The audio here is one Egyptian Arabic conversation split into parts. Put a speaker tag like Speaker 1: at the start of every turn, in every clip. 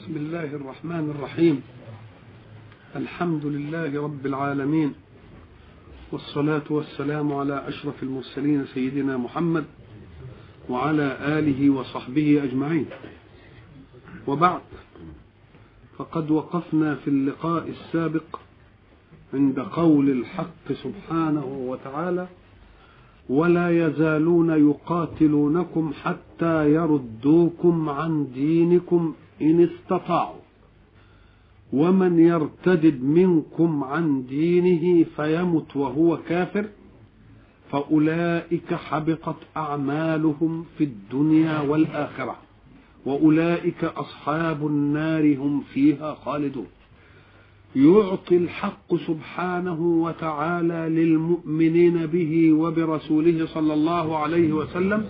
Speaker 1: بسم الله الرحمن الرحيم الحمد لله رب العالمين والصلاة والسلام على أشرف المرسلين سيدنا محمد وعلى آله وصحبه أجمعين وبعد فقد وقفنا في اللقاء السابق عند قول الحق سبحانه وتعالى ولا يزالون يقاتلونكم حتى يردوكم عن دينكم إن استطاعوا ومن يرتدد منكم عن دينه فيمت وهو كافر فأولئك حبطت أعمالهم في الدنيا والآخرة وأولئك أصحاب النار هم فيها خالدون يعطي الحق سبحانه وتعالى للمؤمنين به وبرسوله صلى الله عليه وسلم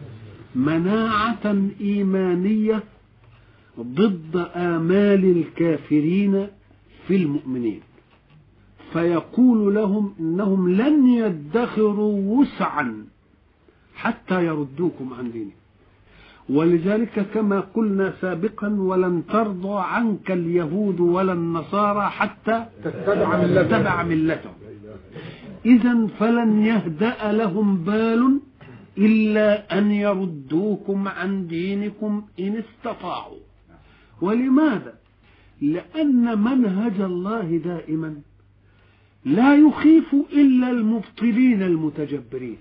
Speaker 1: مناعة إيمانية ضد آمال الكافرين في المؤمنين فيقول لهم إنهم لن يدخروا وسعا حتى يردوكم عن دينكم ولذلك كما قلنا سابقا ولن ترضى عنك اليهود ولا النصارى حتى
Speaker 2: تتبع ملتهم.
Speaker 1: تتبع ملتهم إذا فلن يهدأ لهم بال إلا أن يردوكم عن دينكم إن استطاعوا ولماذا؟ لأن منهج الله دائما لا يخيف إلا المبطلين المتجبرين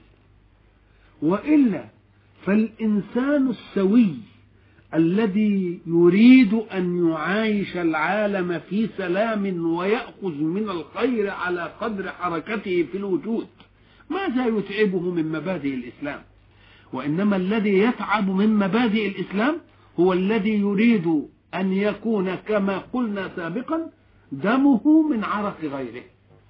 Speaker 1: وإلا فالإنسان السوي الذي يريد أن يعايش العالم في سلام ويأخذ من الخير على قدر حركته في الوجود ماذا يتعبه من مبادئ الإسلام وإنما الذي يتعب من مبادئ الإسلام هو الذي يريد أن يكون كما قلنا سابقا دمه من عرق غيره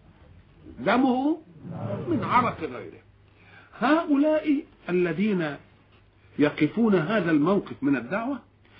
Speaker 1: دمه من عرق غيره هؤلاء الذين يقفون هذا الموقف من الدعوة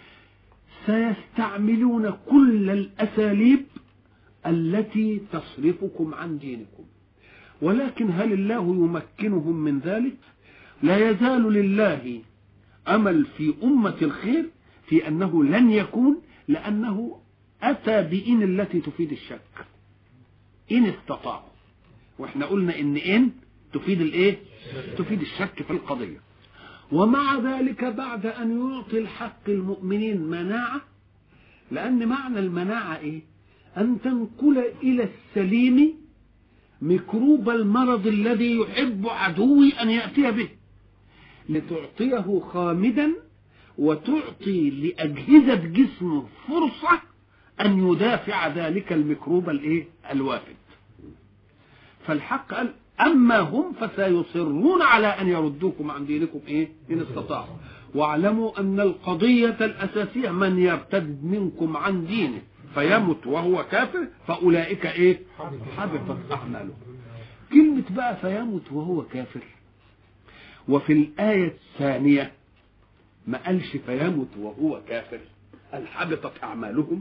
Speaker 1: سيستعملون كل الأساليب التي تصرفكم عن دينكم ولكن هل الله يمكنهم من ذلك لا يزال لله أمل في أمة الخير في أنه لن يكون لأنه أتى بإن التي تفيد الشك إن استطاعوا واحنا قلنا إن إن تفيد الإيه تفيد الشك في القضية ومع ذلك بعد أن يعطي الحق المؤمنين مناعة لأن معنى المناعة إيه أن تنقل إلى السليم ميكروب المرض الذي يحب عدوي أن يأتي به لتعطيه خامدا وتعطي لأجهزة جسمه فرصة أن يدافع ذلك الميكروب الإيه الوافد فالحق قال أما هم فسيصرون على أن يردوكم عن دينكم إيه إن استطاعوا واعلموا أن القضية الأساسية من يرتد منكم عن دينه فيمت وهو كافر فأولئك إيه حبطت أعمالهم كلمة بقى فيمت وهو كافر وفي الآية الثانية ما قالش فيمت وهو كافر قال حبطت أعمالهم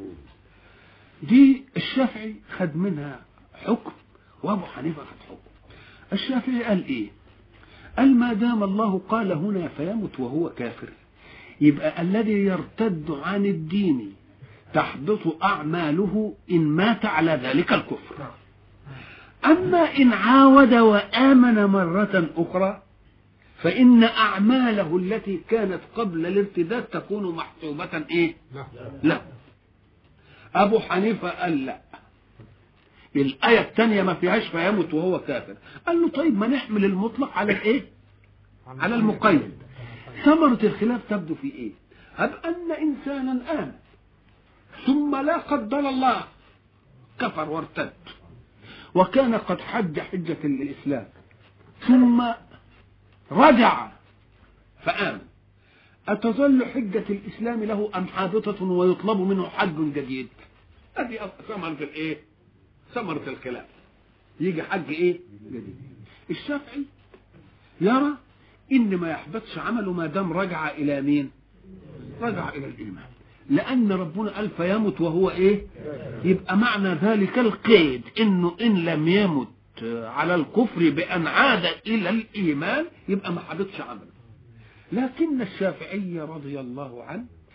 Speaker 1: دي الشافعي خد منها حكم وابو حنيفه خد حكم الشافعي قال ايه قال ما دام الله قال هنا فيمت وهو كافر يبقى الذي يرتد عن الدين تحبط اعماله ان مات على ذلك الكفر اما ان عاود وامن مره اخرى فان اعماله التي كانت قبل الارتداد تكون محسوبه ايه لا ابو حنيفه قال لا الآية الثانية ما فيهاش فيمت وهو كافر قال له طيب ما نحمل المطلق على الايه على المقيد ثمرة الخلاف تبدو في ايه هب أن إنسانا آمن ثم لا قدر الله كفر وارتد وكان قد حج حجة الإسلام ثم رجع فآمن أتظل حجة الإسلام له أم حادثة ويطلب منه حج جديد هذه ثمرة الإيه ثمرة الخلاف يجي حج ايه جديد الشافعي يرى ان ما يحبطش عمله ما دام رجع الى مين رجع الى الايمان لان ربنا قال فيمت وهو ايه يبقى معنى ذلك القيد انه ان لم يمت على الكفر بان عاد الى الايمان يبقى ما حبطش عمله لكن الشافعي رضي الله عنه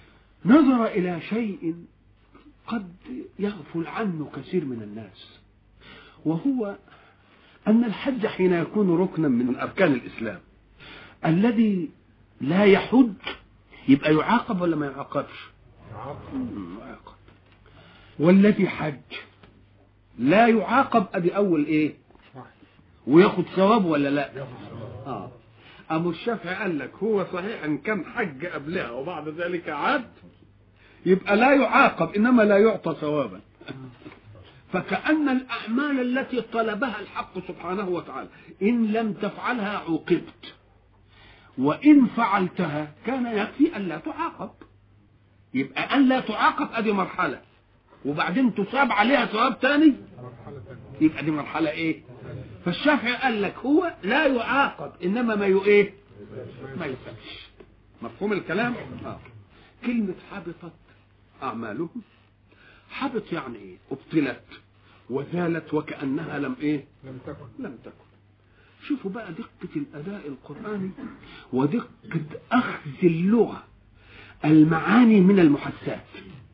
Speaker 1: نظر إلى شيء قد يغفل عنه كثير من الناس وهو أن الحج حين يكون ركنا من أركان الإسلام الذي لا يحج يبقى يعاقب ولا ما يعاقبش يعاقب والذي حج لا يعاقب ادي اول ايه وياخد ثواب ولا لا اه ابو الشافعي قال لك هو صحيح ان كان حج قبلها وبعد ذلك عاد يبقى لا يعاقب انما لا يعطى ثوابا فكأن الأعمال التي طلبها الحق سبحانه وتعالى إن لم تفعلها عوقبت وإن فعلتها كان يكفي أن لا تعاقب يبقى أن لا تعاقب أدي مرحلة وبعدين تصاب عليها ثواب تاني يبقى دي مرحلة إيه فالشافعي قال لك هو لا يعاقب إنما ما يو إيه ما يسابش مفهوم الكلام آه. كلمة حبطت أعمالهم حبط يعني إيه أبطلت وزالت وكأنها لم إيه
Speaker 2: لم تكن
Speaker 1: لم تكن شوفوا بقى دقة الأداء القرآني ودقة أخذ اللغة المعاني من المحسات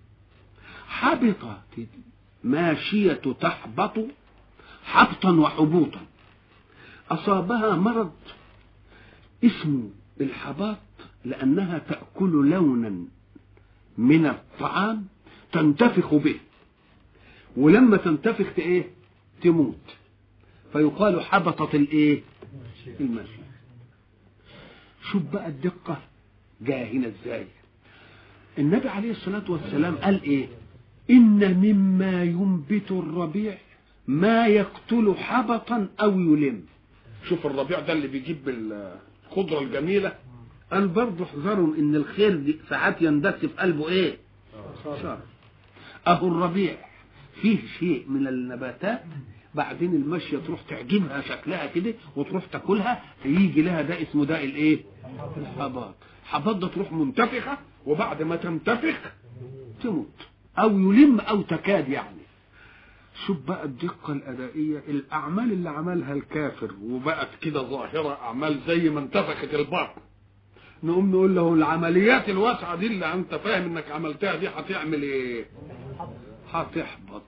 Speaker 1: حبطت ماشية تحبط حبطا وحبوطا أصابها مرض اسمه الحباط لأنها تأكل لونا من الطعام تنتفخ به ولما تنتفخ ايه تموت فيقال حبطت الايه الماشية شوف بقى الدقة جايه هنا ازاي النبي عليه الصلاة والسلام قال ايه ان مما ينبت الربيع ما يقتل حبطا او يلم شوف الربيع ده اللي بيجيب الخضرة الجميلة قال برضه احذروا ان الخير دي ساعات يندس في قلبه ايه شر اهو الربيع فيه شيء من النباتات بعدين المشية تروح تعجبها شكلها كده وتروح تاكلها يجي لها ده اسمه داء الايه الحباط حباط ده تروح منتفخة وبعد ما تنتفخ تموت او يلم او تكاد يعني شوف بقى الدقة الأدائية الأعمال اللي عملها الكافر وبقت كده ظاهرة أعمال زي ما انتفخت البطن نقوم نقول له العمليات الواسعة دي اللي أنت فاهم إنك عملتها دي هتعمل إيه؟ هتحبط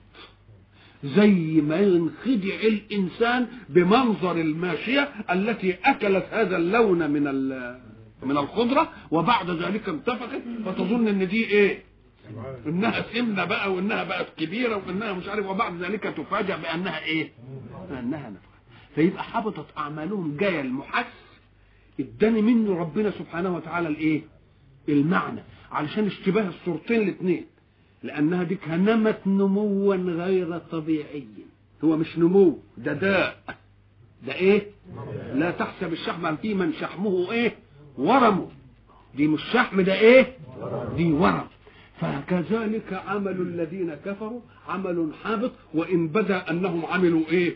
Speaker 1: زي ما ينخدع الإنسان بمنظر الماشية التي أكلت هذا اللون من من الخضرة وبعد ذلك انتفخت فتظن إن دي إيه؟ انها سمنه بقى وانها بقت كبيره وانها مش عارف وبعد ذلك تفاجأ بانها ايه؟ بانها نفخه فيبقى حبطت اعمالهم جايه المحس اداني منه ربنا سبحانه وتعالى الايه؟ المعنى علشان اشتباه الصورتين الاثنين لانها دي نمت نموا غير طبيعي هو مش نمو ده داء ده ايه؟ لا تحسب الشحم في من شحمه ايه؟ ورمه دي مش شحم ده ايه؟ دي ورم فكذلك عمل الذين كفروا عمل حابط وان بدا انهم عملوا ايه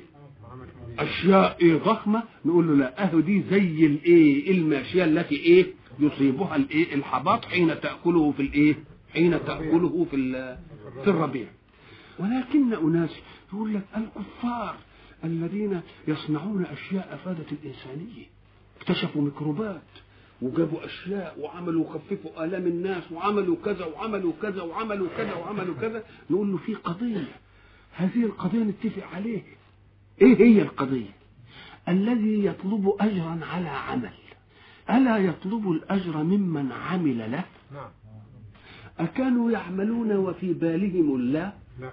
Speaker 1: اشياء إيه ضخمه نقول له لا اهو دي زي الايه الماشيه التي ايه يصيبها الايه الحباط حين تاكله في الايه حين تاكله في في الربيع ولكن اناس يقول لك الكفار الذين يصنعون اشياء افادت الانسانيه اكتشفوا ميكروبات وجابوا اشياء وعملوا خففوا الام الناس وعملوا كذا وعملوا كذا وعملوا كذا وعملوا كذا نقول له في قضيه هذه القضيه نتفق عليه ايه هي القضيه الذي يطلب اجرا على عمل الا يطلب الاجر ممن عمل له
Speaker 2: نعم
Speaker 1: اكانوا يعملون وفي بالهم الله
Speaker 2: لا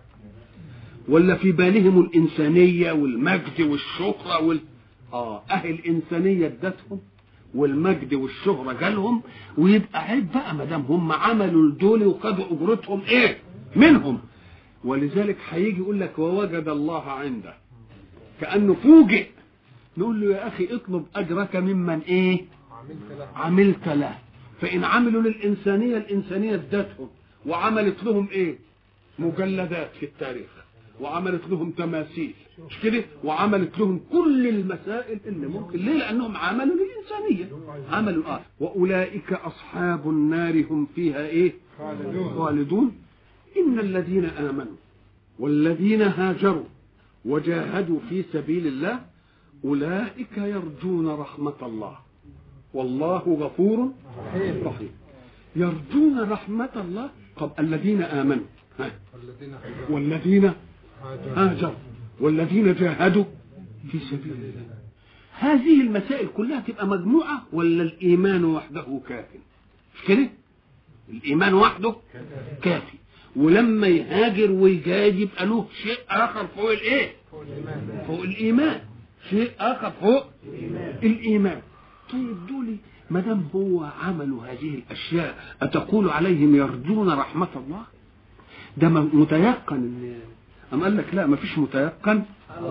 Speaker 1: ولا في بالهم الانسانيه والمجد والشهره وال اه اهل الانسانيه ادتهم والمجد والشهرة جالهم ويبقى عيب بقى ما دام هم عملوا الدول وخدوا اجرتهم ايه منهم ولذلك هيجي يقول لك ووجد الله عنده كانه فوجئ نقول له يا اخي اطلب اجرك ممن ايه
Speaker 2: عملت له
Speaker 1: عملت له فان عملوا للانسانيه الانسانيه ادتهم وعملت لهم ايه مجلدات في التاريخ وعملت لهم تماثيل مش كده وعملت لهم كل المسائل اللي ممكن ليه لانهم عملوا للانسانيه عملوا اه واولئك اصحاب النار هم فيها ايه
Speaker 2: خالدون
Speaker 1: خالدون ان الذين امنوا والذين هاجروا وجاهدوا في سبيل الله اولئك يرجون رحمه الله والله غفور
Speaker 2: رحيم.
Speaker 1: رحيم يرجون رحمة الله طب الذين آمنوا ها
Speaker 2: والذين
Speaker 1: والذين
Speaker 2: هاجروا
Speaker 1: هاجروا والذين جاهدوا في سبيل الله هذه المسائل كلها تبقى مجموعة ولا الإيمان وحده كاف مش كده الإيمان وحده كافي ولما يهاجر ويجاهد يبقى له شيء آخر فوق الإيه
Speaker 2: فوق الإيمان
Speaker 1: فوق الإيمان شيء آخر فوق الإيمان طيب دول ما دام هو عملوا هذه الأشياء أتقول عليهم يرجون رحمة الله ده م- متيقن إن أم قال لك لا ما فيش متيقن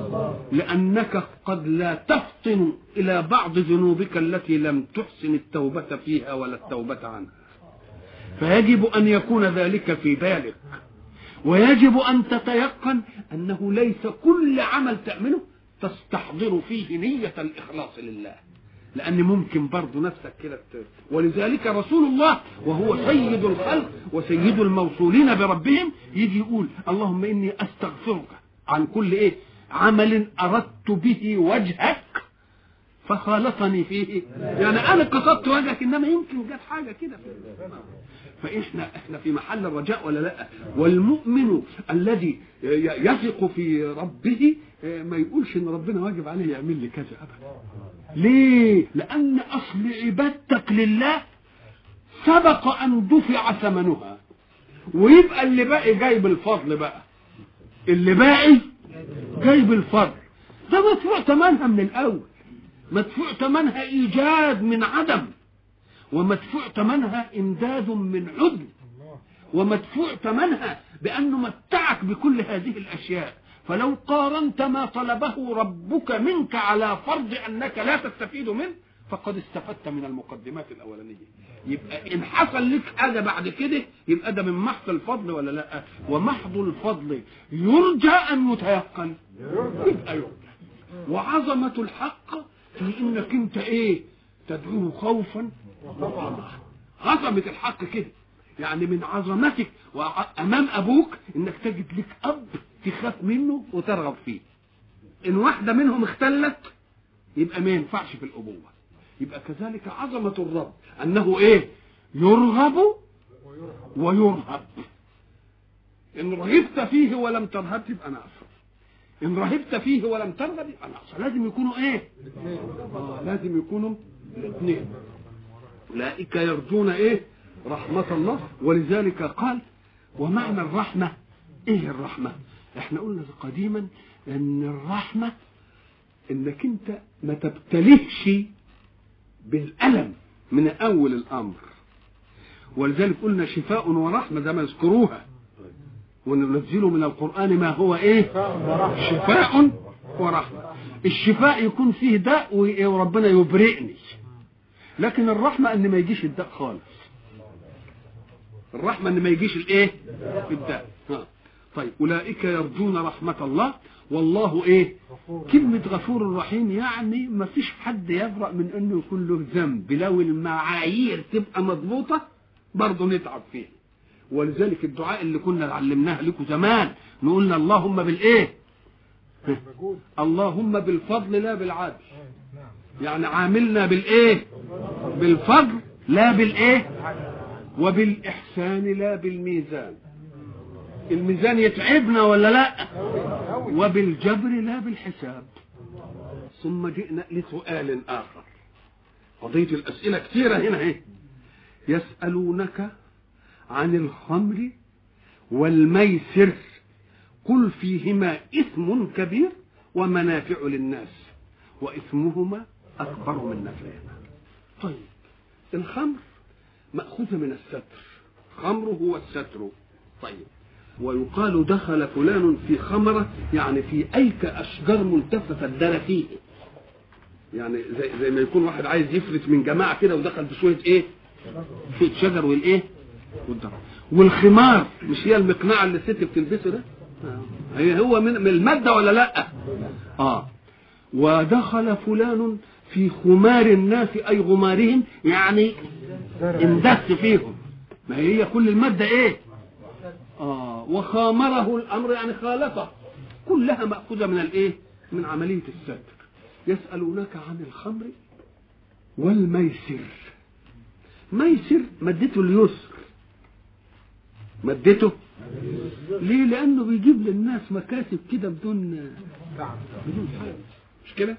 Speaker 1: لأنك قد لا تفطن إلى بعض ذنوبك التي لم تحسن التوبة فيها ولا التوبة عنها فيجب أن يكون ذلك في بالك ويجب أن تتيقن أنه ليس كل عمل تعمله تستحضر فيه نية الإخلاص لله لأن ممكن برضه نفسك كده ت- ولذلك رسول الله وهو سيد الخلق وسيد الموصولين بربهم يجي يقول اللهم إني أستغفرك عن كل إيه عمل أردت به وجهك فخالطني فيه يعني أنا قصدت وجهك إنما يمكن جت حاجة كده في فاحنا احنا في محل الرجاء ولا لا والمؤمن الذي ي- يثق في ربه آه، ما يقولش ان ربنا واجب عليه يعمل لي كذا ابدا ليه لان اصل عبادتك لله سبق ان دفع ثمنها ويبقى اللي باقي جايب الفضل بقى اللي باقي جايب الفضل ده مدفوع ثمنها من الاول مدفوع ثمنها ايجاد من عدم ومدفوع ثمنها امداد من عدل ومدفوع ثمنها بانه متعك بكل هذه الاشياء فلو قارنت ما طلبه ربك منك على فرض انك لا تستفيد منه فقد استفدت من المقدمات الاولانيه يبقى ان حصل لك حاجه بعد كده يبقى ده من محض الفضل ولا لا ومحض الفضل يرجى ام يتيقن يبقى يرجى وعظمه الحق في انك انت ايه تدعوه خوفا وطمعا عظمه الحق كده يعني من عظمتك وامام ابوك انك تجد لك اب تخاف منه وترغب فيه ان واحده منهم اختلت يبقى ما ينفعش في الابوه يبقى كذلك عظمه الرب انه ايه يرغب ويرهب ان رهبت فيه ولم ترهب تبقى ناقصه ان رهبت فيه ولم ترغب يبقى ناقصه لازم يكونوا ايه آه لازم يكونوا الاثنين اولئك يرجون ايه رحمه الله ولذلك قال ومعنى الرحمه ايه الرحمه احنا قلنا قديما ان الرحمه انك انت ما تبتلهش بالالم من اول الامر ولذلك قلنا شفاء ورحمه ده ما يذكروها وننزل من القران ما هو ايه شفاء ورحمه الشفاء يكون فيه داء وربنا يبرئني لكن الرحمه ان ما يجيش الداء خالص الرحمه ان ما يجيش الايه الداء ها. طيب اولئك يرجون رحمه الله والله ايه كلمة غفور رحيم يعني ما فيش حد يبرأ من انه يكون له ذنب لو المعايير تبقى مضبوطة برضه نتعب فيها ولذلك الدعاء اللي كنا علمناها لكم زمان نقولنا اللهم بالايه
Speaker 2: مجهود
Speaker 1: اللهم بالفضل لا بالعدل
Speaker 2: نعم
Speaker 1: يعني عاملنا بالايه بالفضل لا بالايه وبالاحسان لا بالميزان الميزان يتعبنا ولا لا وبالجبر لا بالحساب ثم جئنا لسؤال اخر قضيه الاسئله كثيره هنا اهي يسالونك عن الخمر والميسر قل فيهما اثم كبير ومنافع للناس واثمهما اكبر من نفعهما طيب الخمر ماخوذه من الستر خمر هو الستر طيب ويقال دخل فلان في خمرة يعني في أيك أشجار ملتفة دار فيه يعني زي, زي ما يكون واحد عايز يفلت من جماعة كده ودخل في شوية إيه شوية شجر والإيه والدرع والخمار مش هي المقنعة اللي الست بتلبسه ده آه. هي هو من, من المادة ولا لأ آه ودخل فلان في خمار الناس أي غمارهم يعني اندس فيهم ما هي كل المادة إيه آه وخامره الأمر يعني خالطه كلها مأخوذة من الإيه من عملية الستر يسألونك عن الخمر والميسر ميسر مدته اليسر مدته ليه لانه بيجيب للناس مكاسب كده بدون
Speaker 2: نعم
Speaker 1: بدون حاجه مش كده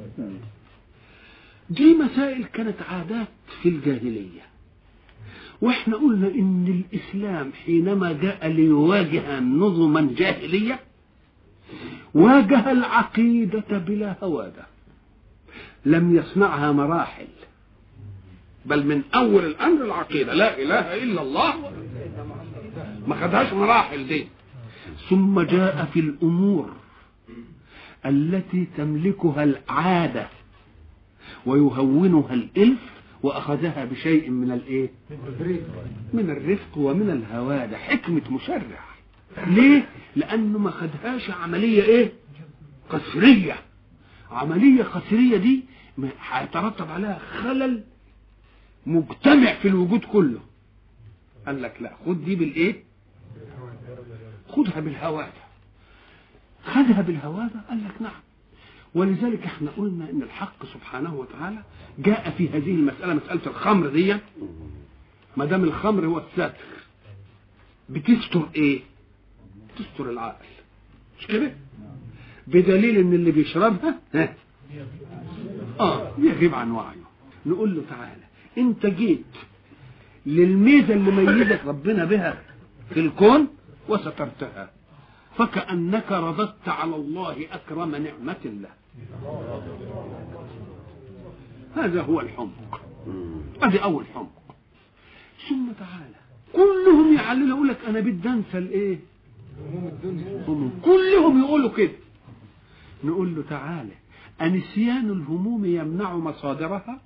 Speaker 1: دي مسائل كانت عادات في الجاهليه واحنا قلنا ان الاسلام حينما جاء ليواجه نظما جاهليه واجه العقيده بلا هواده لم يصنعها مراحل بل من اول الامر العقيده لا اله الا الله ما خدهاش مراحل دي ثم جاء في الامور التي تملكها العاده ويهونها الالف واخذها بشيء من الايه
Speaker 2: التدريب
Speaker 1: من الرفق ومن الهواده حكمه مشرع ليه لانه ما خدهاش عمليه ايه قسريه عمليه قسريه دي ما- هيترتب عليها خلل مجتمع في الوجود كله قال لك لا خد دي بالايه خدها بالهواده خدها بالهواده قال لك نعم ولذلك احنا قلنا ان الحق سبحانه وتعالى جاء في هذه المساله مساله الخمر دي ما دام الخمر هو الستر بتستر ايه تستر العقل مش كده بدليل ان اللي بيشربها ها اه يغيب عن وعيه نقول له تعالى انت جيت للميزه اللي ميزك ربنا بها في الكون وسترتها فكانك رددت على الله اكرم نعمه له هذا هو الحمق هذه اول حمق ثم تعالى كلهم يعللوا يقول لك انا بدي انسى الايه
Speaker 2: هموم الدنيا
Speaker 1: هموم كلهم يقولوا كده نقول له تعالى أنسيان الهموم يمنع مصادرها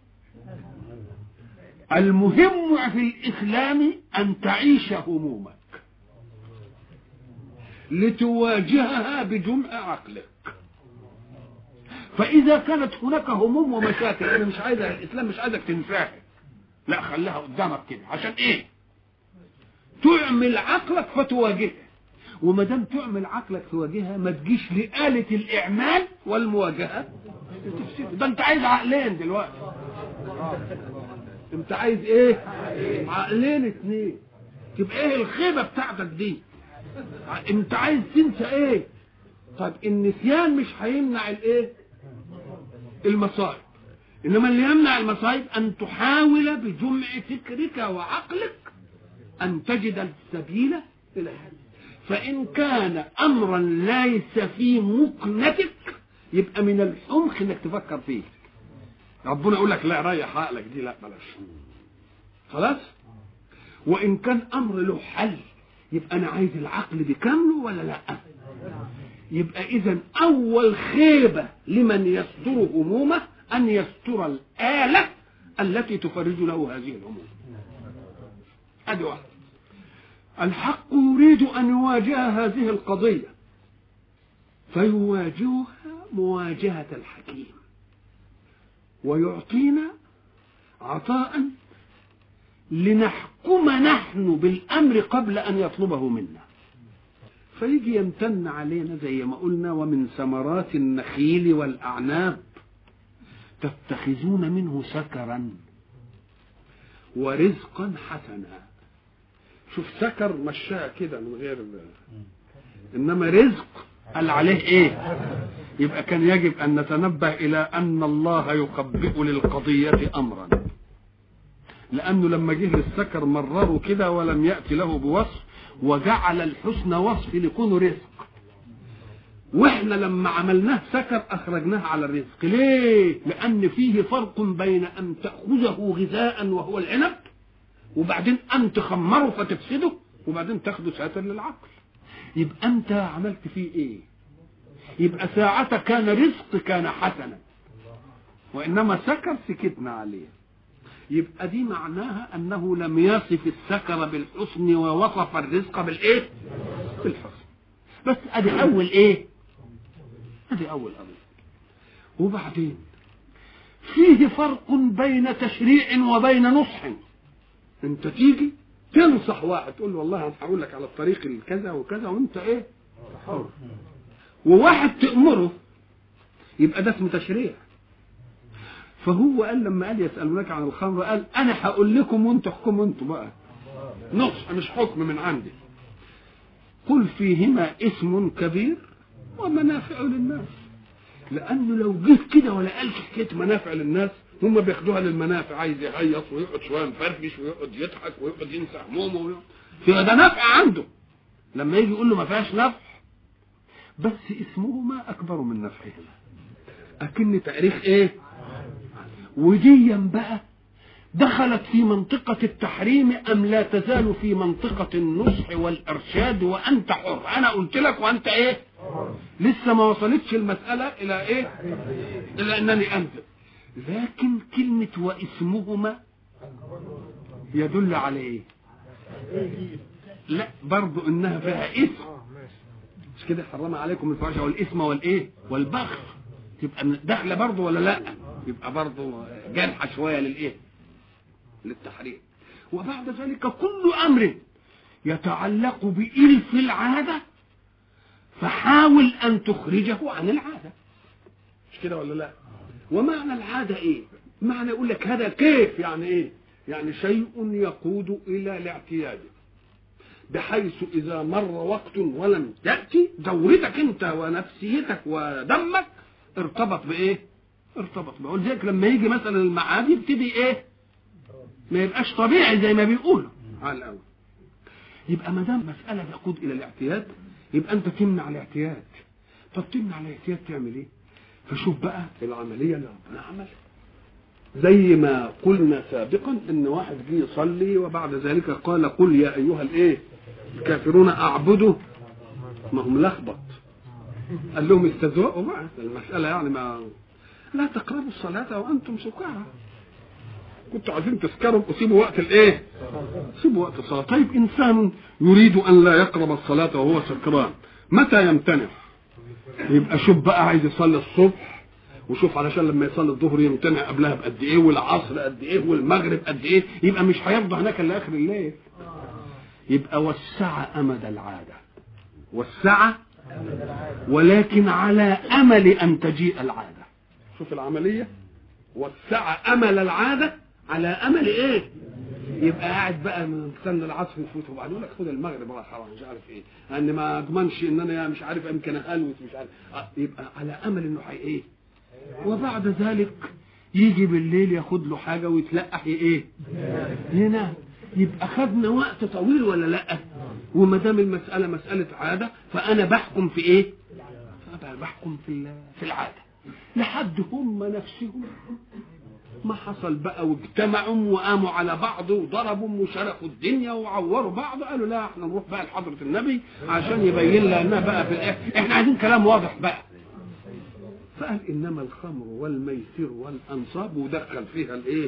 Speaker 1: المهم في الإسلام أن تعيش همومك لتواجهها بجمع عقلك فإذا كانت هناك هموم ومشاكل أنا مش عايز الإسلام مش عايزك تنساها لا خليها قدامك كده عشان إيه؟ تعمل عقلك فتواجهها وما دام تعمل عقلك تواجهها ما تجيش لآلة الإعمال والمواجهة تفسد. ده أنت عايز عقلين دلوقتي أنت عايز إيه؟ عقلين اتنين تبقى إيه الخيبة بتاعتك دي؟ أنت عايز تنسى إيه؟ طب النسيان مش هيمنع الإيه؟ المصائب إنما اللي يمنع المصائب أن تحاول بجمع فكرك وعقلك أن تجد السبيل إليها فإن كان أمرا ليس في مكنتك يبقى من الحمق إنك تفكر فيه ربنا يقول لك لا ريح عقلك دي لا بلاش خلاص وإن كان أمر له حل يبقى أنا عايز العقل بكامله ولا لا يبقى إذا أول خيبة لمن يستر همومه أن يستر الآلة التي تفرج له هذه الهموم ادي واحد الحق يريد ان يواجه هذه القضيه فيواجهها مواجهه الحكيم ويعطينا عطاء لنحكم نحن بالامر قبل ان يطلبه منا فيجي يمتن علينا زي ما قلنا ومن ثمرات النخيل والاعناب تتخذون منه سكرا ورزقا حسنا شوف سكر مشاها كده من غير انما رزق قال عليه ايه يبقى كان يجب ان نتنبه الى ان الله يقبئ للقضيه امرا لانه لما جه للسكر مرره كده ولم ياتي له بوصف وجعل الحسن وصف لكونه رزق واحنا لما عملناه سكر اخرجناه على الرزق ليه لان فيه فرق بين ان تاخذه غذاء وهو العنب وبعدين ان تخمره فتفسده وبعدين تاخده ساتر للعقل يبقى انت عملت فيه ايه يبقى ساعة كان رزق كان حسنا وانما سكر سكتنا عليه يبقى دي معناها انه لم يصف السكر بالحسن ووصف الرزق بالايه بالحسن بس ادي اول ايه ادي اول امر وبعدين فيه فرق بين تشريع وبين نصح انت تيجي تنصح واحد تقول له والله انا هقول لك على الطريق الكذا وكذا وانت ايه حر وواحد تأمره يبقى ده اسمه تشريع فهو قال لما قال يسالونك عن الخمر قال انا هقول لكم وانتوا احكموا انتوا بقى نصح مش حكم من عندي قل فيهما اسم كبير ومنافع للناس لانه لو جه كده ولا قال حكايه منافع للناس هم بياخدوها للمنافع عايز يهيص ويقعد شويه مفرفش ويقعد يضحك ويقعد ينسى همومه ويقعد فيها ده نفع عنده لما يجي يقول له ما فيهاش نفع بس اسمهما اكبر من نفعهما اكن تاريخ ايه وديا بقى دخلت في منطقة التحريم أم لا تزال في منطقة النصح والإرشاد وأنت حر أنا قلت لك وأنت إيه لسه ما وصلتش المسألة إلى إيه إلى أنني أنزل لكن كلمة واسمهما يدل على إيه لا برضو إنها فيها اسم
Speaker 2: اه ماشي
Speaker 1: مش كده حرم عليكم الفواحش والإثم والإيه والبغي تبقى من- داخلة برضو ولا لا يبقى برضو جارحة شوية للإيه للتحريم وبعد ذلك كل أمر يتعلق بإلف العادة فحاول أن تخرجه عن العادة مش كده ولا لا ومعنى العادة إيه معنى يقول لك هذا كيف يعني إيه يعني شيء يقود إلى الاعتياد بحيث إذا مر وقت ولم تأتي دورتك أنت ونفسيتك ودمك ارتبط بإيه ارتبط بقى ولذلك لما يجي مثلا المعاد يبتدي إيه ما يبقاش طبيعي زي ما بيقولوا على الأول يبقى ما دام مسألة تقود إلى الاعتياد يبقى أنت تمنع الاعتياد طب تمنع الاعتياد تعمل إيه؟ فشوف بقى العملية اللي ربنا عملها زي ما قلنا سابقا ان واحد جه يصلي وبعد ذلك قال قل يا ايها الايه الكافرون اعبدوا ما هم لخبط قال لهم استزوأوا بقى المسألة يعني ما لا تقربوا الصلاة وأنتم سكارى كنتوا عايزين تسكروا وسيبوا وقت الايه سيبوا وقت الصلاة طيب إنسان يريد أن لا يقرب الصلاة وهو سكران متى يمتنع يبقى شوف بقى عايز يصلي الصبح وشوف علشان لما يصلي الظهر يمتنع قبلها بقد ايه والعصر قد ايه والمغرب قد ايه يبقى مش هيفضى هناك الا اخر الليل يبقى وسع امد العاده وسع ولكن على امل ان تجيء العاده شوف العمليه وسع امل العاده على امل ايه يبقى قاعد بقى مستنى العصر يفوت وبعدين يقول لك خد المغرب راح حرام مش عارف ايه ان ما اضمنش ان انا مش عارف يمكن اهلوس مش عارف آه، يبقى على امل انه حي ايه وبعد ذلك يجي بالليل ياخد له حاجه ويتلقح ايه هنا يبقى خدنا وقت طويل ولا لا وما دام المساله مساله عاده فانا بحكم في ايه فأنا بحكم في ال- في العاده لحد هم نفسهم ما حصل بقى واجتمعوا وقاموا على بعض وضربوا وشرخوا الدنيا وعوروا بعض قالوا لا احنا نروح بقى لحضره النبي عشان يبين لنا بقى في الاخر احنا عايزين كلام واضح بقى فقال انما الخمر والميسر والانصاب ودخل فيها الايه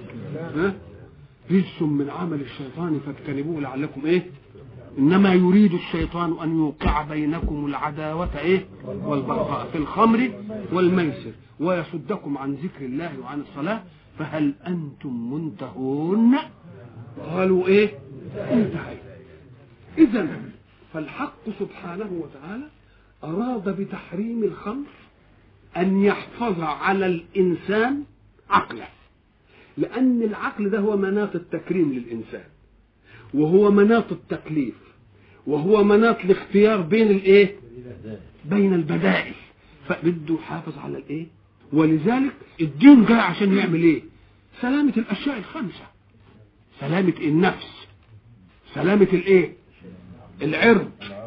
Speaker 1: ها رجس من عمل الشيطان فاجتنبوه لعلكم ايه انما يريد الشيطان ان يوقع بينكم العداوه ايه والبغضاء في الخمر والميسر ويصدكم عن ذكر الله وعن الصلاه فهل انتم منتهون قالوا ايه انتهينا اذا فالحق سبحانه وتعالى اراد بتحريم الخمر ان يحفظ على الانسان عقله لان العقل ده هو مناط التكريم للانسان وهو مناط التكليف وهو مناط الاختيار بين الايه بين البدائل فبده يحافظ على الايه ولذلك الدين جاي عشان يعمل ايه سلامة الاشياء الخمسة سلامة النفس سلامة الايه العرض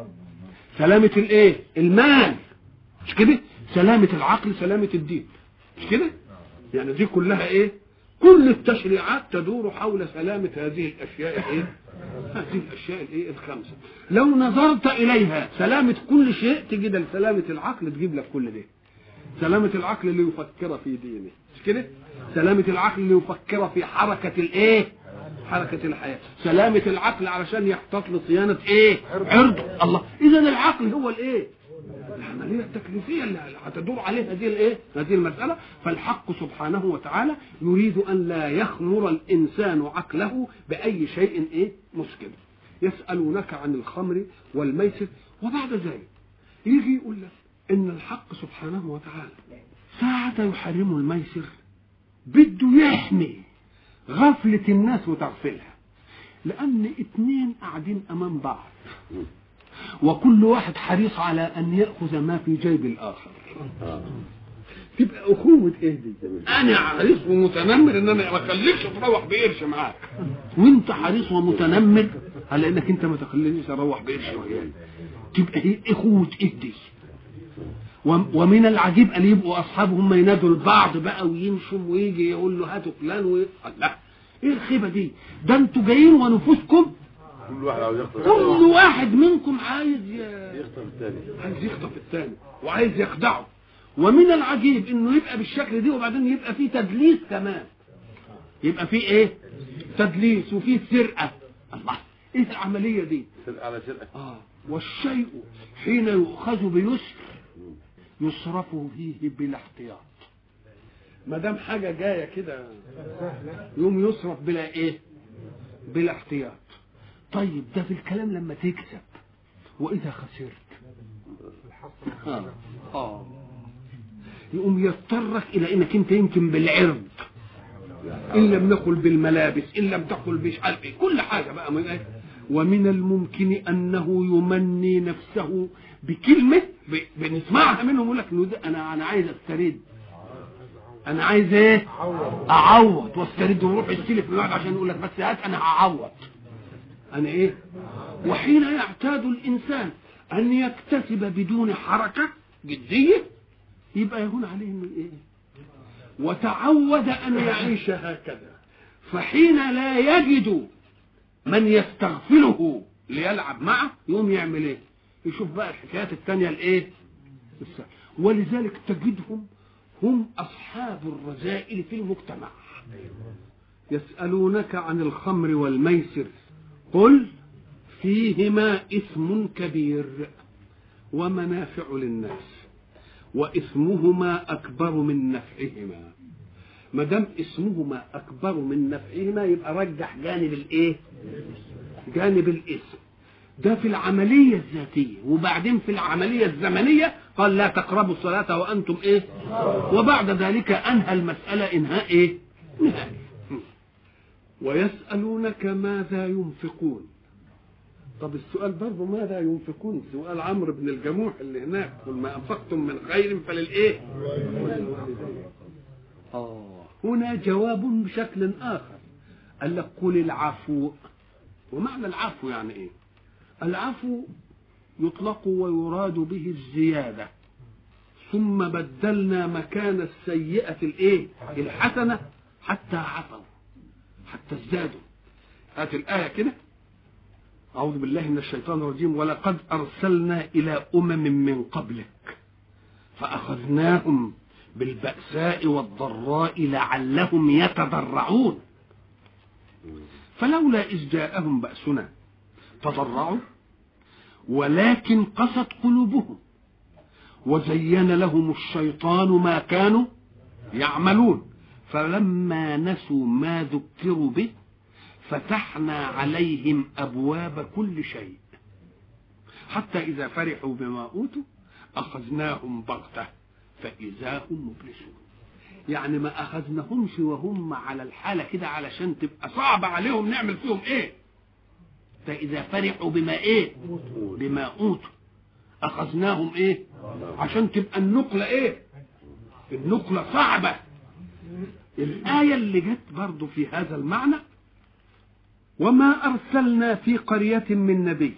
Speaker 1: سلامة الايه المال مش كده سلامة العقل سلامة الدين مش كده يعني دي كلها ايه كل التشريعات تدور حول سلامة هذه الاشياء ايه هذه الاشياء الايه الخمسه لو نظرت اليها سلامه كل شيء تجد سلامه العقل تجيب لك كل ده سلامه العقل اللي يفكر في دينه مش كده سلامه العقل اللي يفكر في حركه الايه حركه الحياه سلامه العقل علشان يحتاط لصيانه ايه عرض الله اذا العقل هو الايه العمليه التكليفيه اللي هتدور عليها هذه الايه هذه المساله فالحق سبحانه وتعالى يريد ان لا يخمر الانسان عقله باي شيء ايه مسكن يسالونك عن الخمر والميسر وبعد ذلك يجي يقول لك ان الحق سبحانه وتعالى ساعة يحرم الميسر بده يحمي غفلة الناس وتغفلها لأن اتنين قاعدين أمام بعض وكل واحد حريص على أن يأخذ ما في جيب الآخر تبقى أخوة إيه دي؟ أنا حريص ومتنمر إن أنا ما أخليكش تروح بقرش معاك وأنت حريص ومتنمر على إنك أنت ما تخلينيش أروح بقرش وياي تبقى هي أخوة إيه دي؟ وم- ومن العجيب ان يبقوا اصحابهم ينادوا البعض بقى ويمشوا ويجي يقول له هاتوا فلان وي... لا ايه الخيبه دي ده انتوا جايين ونفوسكم
Speaker 3: كل واحد عاوز يخطف
Speaker 1: كل واحد منكم عايز ي...
Speaker 3: يخطف الثاني
Speaker 1: عايز يخطف الثاني وعايز يخدعه ومن العجيب انه يبقى بالشكل دي وبعدين يبقى فيه تدليس كمان يبقى فيه ايه تدليس وفيه سرقه الله ايه العمليه دي
Speaker 3: سرقة على سرقة
Speaker 1: آه والشيء حين يؤخذ بيسر يصرف فيه بلا احتياط ما دام حاجه جايه كده يوم يصرف بلا ايه بلا احتياط طيب ده في الكلام لما تكسب واذا خسرت اه اه يقوم يضطرك الى انك انت يمكن بالعرض ان لم نقل بالملابس ان لم تقل مش عارف ايه كل حاجه بقى من ايه ومن الممكن انه يمني نفسه بكلمه ب- بنسمعها منهم يقول لك إنه ده انا انا عايز استرد انا عايز ايه اعوض واسترد واروح استلف من واحد عشان يقول لك بس هات انا هعوض انا ايه وحين يعتاد الانسان ان يكتسب بدون حركه جديه يبقى يهون عليه انه ايه وتعود ان يعيش هكذا فحين لا يجد من يستغفله ليلعب معه يقوم يعمل ايه يشوف بقى الحكايات التانية الايه الس- ولذلك تجدهم هم اصحاب الرذائل في المجتمع يسألونك عن الخمر والميسر قل فيهما إثم كبير ومنافع للناس وإثمهما أكبر من نفعهما ما دام اسمهما أكبر من نفعهما يبقى رجح جانب الإيه؟ جانب الاسم ده في العملية الذاتية وبعدين في العملية الزمنية قال لا تقربوا الصلاة وأنتم إيه وبعد ذلك أنهى المسألة إنهاء إيه نهائي ويسألونك ماذا ينفقون طب السؤال برضه ماذا ينفقون سؤال عمرو بن الجموح اللي هناك قل ما أنفقتم من خير فللإيه وللوالدين آه هنا جواب بشكل آخر قال لك قل العفو ومعنى العفو يعني إيه العفو يطلق ويراد به الزيادة ثم بدلنا مكان السيئة الإيه الحسنة حتى عفوا حتى ازدادوا هات الآية كده أعوذ بالله من الشيطان الرجيم ولقد أرسلنا إلى أمم من قبلك فأخذناهم بالبأساء والضراء لعلهم يتضرعون فلولا إذ جاءهم بأسنا تضرعوا ولكن قست قلوبهم وزين لهم الشيطان ما كانوا يعملون فلما نسوا ما ذكروا به فتحنا عليهم ابواب كل شيء حتى اذا فرحوا بما اوتوا اخذناهم بغته فاذا هم مبلسون يعني ما اخذناهمش وهم على الحاله كده علشان تبقى صعبه عليهم نعمل فيهم ايه فاذا فرحوا بما ايه بما اوتوا اخذناهم ايه عشان تبقى النقله ايه النقله صعبه الآية اللي جت برضو في هذا المعنى وما أرسلنا في قرية من نبي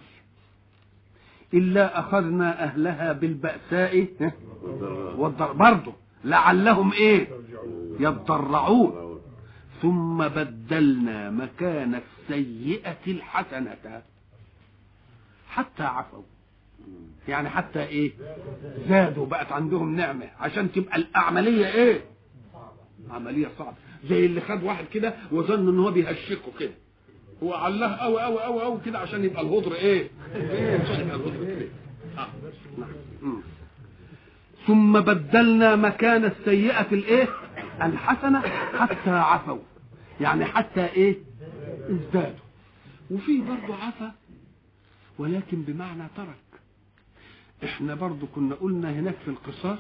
Speaker 1: إلا أخذنا أهلها بالبأساء والضر برضو لعلهم إيه يضرعون ثم بدلنا مكان السيئة الحسنة حتى عفوا يعني حتى ايه زادوا بقت عندهم نعمة عشان تبقى العملية ايه عمليه صعبه زي اللي خد واحد كده وظن ان هو بيهشكه كده هو علاه قوي قوي قوي قوي كده عشان يبقى الهدر ايه عشان يبقى الهدر كده آه. نعم. مم. ثم بدلنا مكان السيئة الايه الحسنة حتى عفوا يعني حتى ايه ازدادوا وفي برضه عفا ولكن بمعنى ترك احنا برضه كنا قلنا هناك في القصاص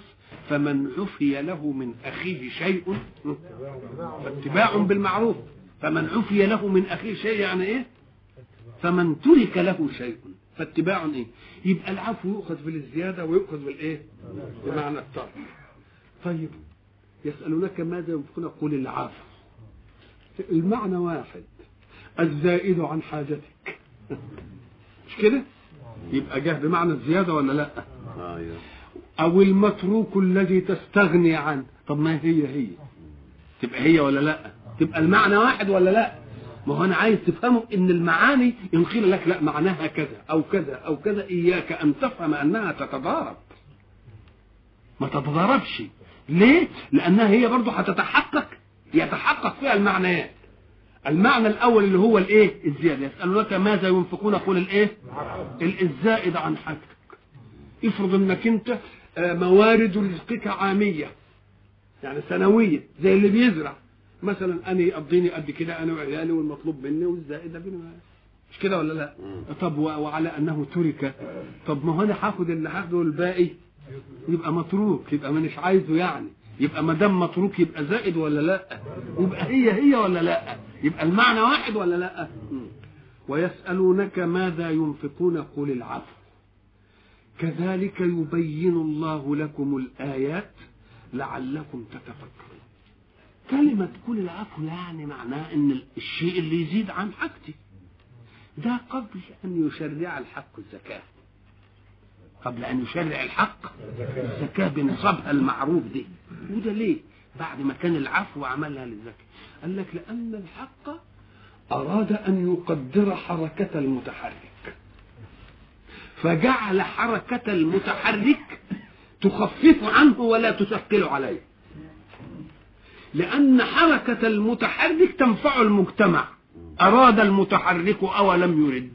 Speaker 1: فمن عفي له من اخيه شيء فاتباع بالمعروف فمن عفي له من اخيه شيء يعني ايه فمن ترك له شيء فاتباع ايه يبقى العفو يؤخذ بالزياده ويؤخذ بالايه بمعنى الترك طيب يسالونك ماذا ينفقون قل العفو المعنى واحد الزائد عن حاجتك مش كده يبقى جه بمعنى الزياده ولا لا
Speaker 3: ايوه
Speaker 1: او المتروك الذي تستغني عنه طب ما هي هي تبقى هي ولا لا تبقى المعنى واحد ولا لا ما هو انا عايز تفهمه ان المعاني ان قيل لك لا معناها كذا او كذا او كذا اياك ان تفهم انها تتضارب ما تتضاربش ليه لانها هي برضه هتتحقق يتحقق فيها المعنيات المعنى الاول اللي هو الايه الزياده يسالونك ماذا ينفقون قل الايه ال- الزائد عن حاجتك افرض انك انت آه، موارد رزقك عاميه يعني سنويه زي اللي بيزرع مثلا انا يقضيني قد كده انا وعيالي والمطلوب مني والزائد ده بيني مش كده ولا لا طب و- وعلى انه ترك طب ما هو انا هاخد اللي هاخده والباقي يبقى متروك يبقى مانيش عايزه يعني يبقى ما دام متروك يبقى زائد ولا لا يبقى هي هي ولا لا يبقى المعنى واحد ولا لا مم. ويسالونك ماذا ينفقون قل العفو كذلك يبين الله لكم الآيات لعلكم تتفكرون كلمة كل العفو يعني معناه ان الشيء اللي يزيد عن حاجتي ده قبل ان يشرع الحق الزكاة قبل ان يشرع الحق الزكاة بنصابها المعروف دي وده ليه بعد ما كان العفو عملها للزكاة قال لك لأن الحق أراد أن يقدر حركة المتحرك فجعل حركة المتحرك تخفف عنه ولا تثقل عليه لأن حركة المتحرك تنفع المجتمع أراد المتحرك أو لم يرد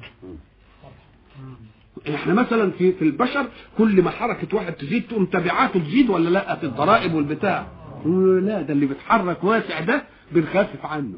Speaker 1: احنا مثلا في في البشر كل ما حركة واحد تزيد تقوم تبعاته تزيد ولا لا في الضرائب والبتاع يقولوا لا ده اللي بيتحرك واسع ده بنخفف عنه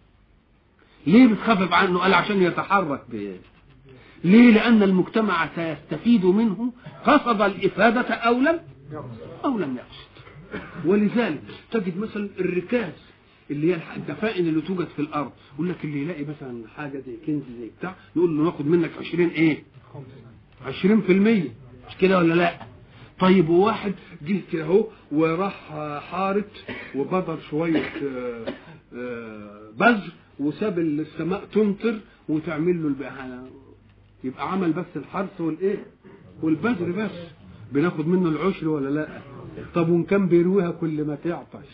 Speaker 1: ليه بتخفف عنه قال عشان يتحرك بيه ليه لأن المجتمع سيستفيد منه قصد الإفادة أو لم أو لم يقصد ولذلك تجد مثلا الركاز اللي هي الدفائن اللي توجد في الأرض يقول لك اللي يلاقي مثلا حاجة زي كنز زي بتاع يقول له ناخد منك 20 إيه 20% مش كده ولا لا طيب وواحد جه كده اهو وراح حارت وبذر شويه آه، آه، بذر وساب السماء تمطر وتعمل له البهانه يبقى عمل بس الحرث والايه والبذر بس بناخد منه العشر ولا لا طب وان كان بيرويها كل ما تعطش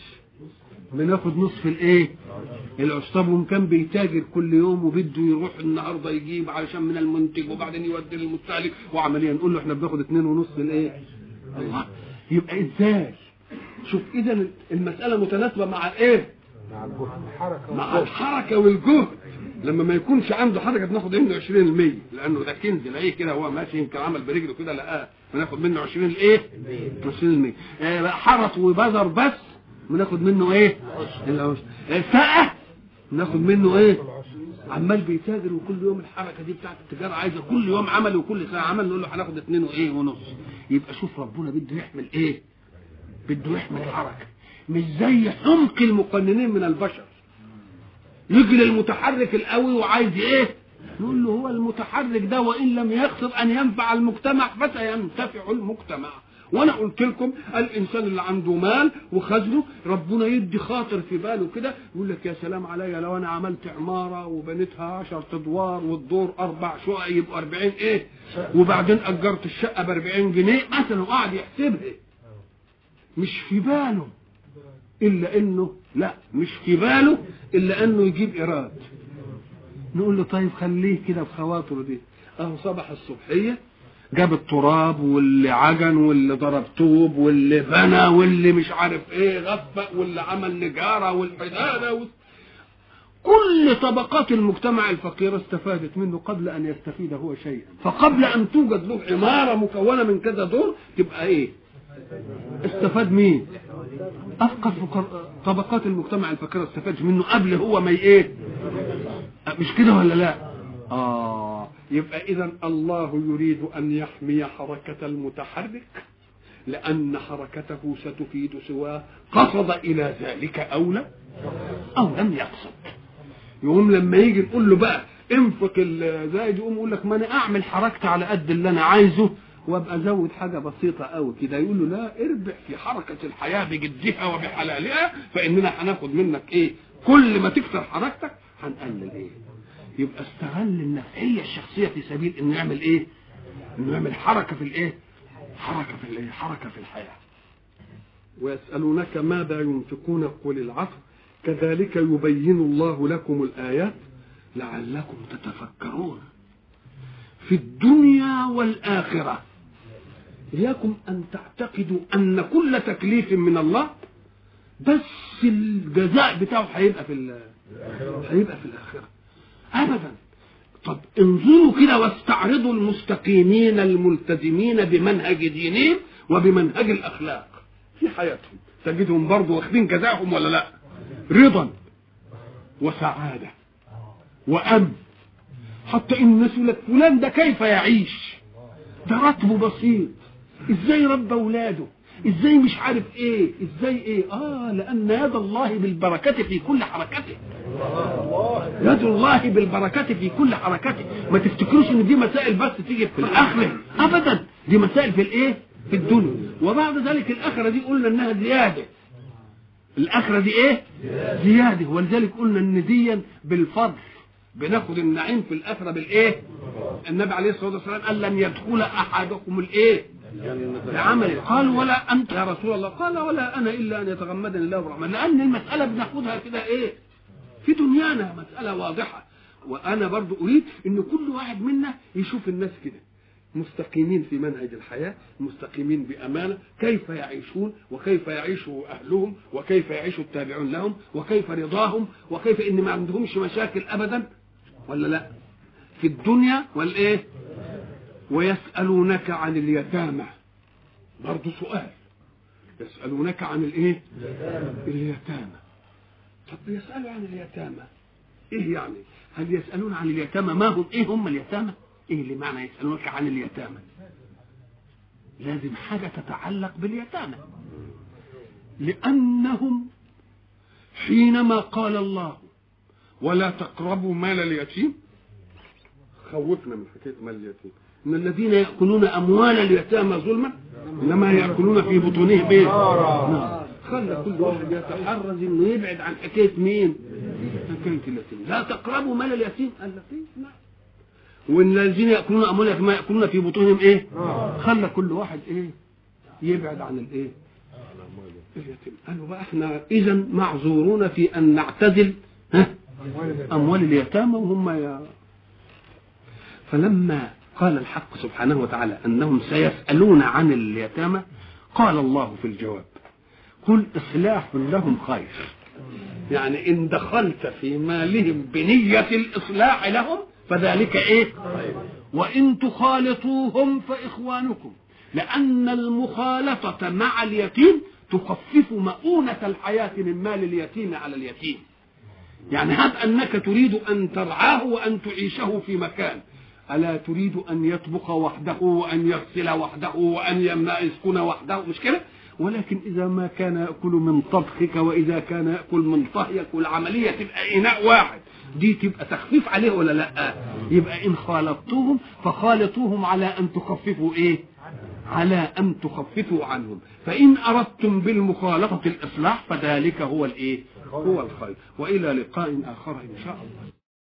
Speaker 1: بناخد نصف الايه العشر طب وان كان بيتاجر كل يوم وبده يروح النهارده يجيب علشان من المنتج وبعدين يودي للمستهلك وعمليا نقول له احنا بناخد اتنين ونص الايه الله يبقى ازاي شوف اذا المساله متناسبه مع الايه
Speaker 2: مع الجهد الحركة
Speaker 1: مع
Speaker 2: والجهد.
Speaker 1: الحركه والجهد لما ما يكونش عنده حركه بناخد منه 20% لانه ده كنز لاقيه كده هو ماشي يمكن عمل برجله كده لقاه بناخد منه 20 الايه 20% آه حرس وبذر بس بناخد منه ايه العشر آه، سقه بناخد منه ايه عمال بيتاجر وكل يوم الحركه دي بتاعت التجاره عايزه كل يوم عمل وكل ساعه عمل نقول له هناخد اتنين وايه ونص يبقى شوف ربنا بده يحمل ايه بده يحمل حركه مش زي حمق المقننين من البشر يجي للمتحرك القوي وعايز ايه نقول له هو المتحرك ده وان لم يقصد ان ينفع المجتمع فسينتفع المجتمع وانا قلت لكم الانسان اللي عنده مال وخزنه ربنا يدي خاطر في باله كده يقول لك يا سلام عليا لو انا عملت عماره وبنيتها 10 ادوار والدور اربع شقق يبقوا 40 ايه وبعدين اجرت الشقه ب 40 جنيه مثلا وقعد يحسبها مش في باله الا انه لا مش في باله الا انه يجيب ايراد نقول له طيب خليه كده بخواطره دي اهو صبح الصبحيه جاب التراب واللي عجن واللي ضرب طوب واللي بنى واللي مش عارف ايه غفق واللي عمل نجاره والحداده وال... كل طبقات المجتمع الفقير استفادت منه قبل ان يستفيد هو شيئا فقبل ان توجد له عماره مكونه من كذا دور تبقى ايه استفاد مين افقر فقر- طبقات المجتمع الفقير استفاد منه قبل هو ما ي- ايه مش كده ولا لا اه يبقى اذا الله يريد ان يحمي حركه المتحرك لأن حركته ستفيد سواه قصد إلى ذلك أو لا أو لم يقصد يقوم لما يجي نقول له بقى انفق الزايد يقوم يقول لك ما انا اعمل حركتي على قد اللي انا عايزه وابقى ازود حاجه بسيطه قوي كده يقول له لا اربح في حركه الحياه بجدها وبحلالها فاننا هناخد منك ايه كل ما تكثر حركتك هنقلل ايه يبقى استغل النفعيه الشخصيه في سبيل انه يعمل ايه انه يعمل حركه في الايه حركه في الايه حركه في الحياه ويسالونك ماذا ينفقون قل العفو كذلك يبين الله لكم الايات لعلكم تتفكرون في الدنيا والآخرة إياكم أن تعتقدوا أن كل تكليف من الله بس الجزاء بتاعه هيبقى في ال- هيبقى في الآخرة أبدا طب انظروا كده واستعرضوا المستقيمين الملتزمين بمنهج دينهم وبمنهج الأخلاق في حياتهم تجدهم برضه واخدين جزاءهم ولا لا رضا وسعادة وأمن حتى ان الناس يقول لك فلان ده كيف يعيش ده راتبه بسيط ازاي ربى اولاده ازاي مش عارف ايه ازاي ايه اه لان يد الله بالبركه في كل حركته يد الله بالبركه في كل حركته ما تفتكروش ان دي مسائل بس تيجي في الاخره ابدا دي مسائل في الايه في الدنيا وبعد ذلك الاخره دي قلنا انها زياده الاخره دي ايه زياده ولذلك قلنا ان دي بالفضل بناخد النعيم في الاخره بالايه النبي عليه الصلاه والسلام قال لن يدخل احدكم الايه بعمل قال ولا انت يا رسول الله قال ولا انا الا ان يتغمدني الله برحمه لان المساله بناخدها كده ايه في دنيانا مساله واضحه وانا برضو اريد ان كل واحد منا يشوف الناس كده مستقيمين في منهج الحياة مستقيمين بأمانة كيف يعيشون وكيف يعيش أهلهم وكيف يعيش التابعون لهم وكيف رضاهم وكيف إن ما عندهمش مشاكل أبدا ولا لا في الدنيا والإيه ويسألونك عن اليتامى برضو سؤال يسألونك عن الإيه اليتامى طب يسألوا عن اليتامى إيه يعني هل يسألون عن اليتامى ما هم إيه هم اليتامى ايه اللي معنى يسألونك عن اليتامى لازم حاجة تتعلق باليتامى لأنهم حينما قال الله ولا تقربوا مال اليتيم خوفنا من حكاية مال اليتيم إن الذين يأكلون أموال اليتامى ظلما إنما يأكلون في بطونهم إيه؟ نار خلى كل واحد يتحرز إنه يبعد عن حكاية مين؟ حكاية اليتيم لا تقربوا مال اليتيم قال لك إيه؟ نعم وان الذين ياكلون اموالهم ما ياكلون في بطونهم ايه خلى كل واحد ايه يبعد عن الايه اليتيم قالوا بقى احنا اذا معذورون في ان نعتزل ها اموال اليتامى وهم يا فلما قال الحق سبحانه وتعالى انهم سيسالون عن اليتامى قال الله في الجواب قل اصلاح لهم خير يعني ان دخلت في مالهم بنيه الاصلاح لهم فذلك ايه وان تخالطوهم فاخوانكم لان المخالطه مع اليتيم تخفف مؤونه الحياه من مال اليتيم على اليتيم يعني هب انك تريد ان ترعاه وان تعيشه في مكان الا تريد ان يطبخ وحده وان يغسل وحده وان يمنع يسكن وحده مش كده ولكن اذا ما كان ياكل من طبخك واذا كان ياكل من طهيك والعمليه تبقى اناء واحد دي تبقى تخفيف عليه ولا لا يبقى ان خالطوهم فخالطوهم على ان تخففوا ايه على ان تخففوا عنهم فان اردتم بالمخالطه الاصلاح فذلك هو الايه هو الخير والى لقاء اخر ان شاء الله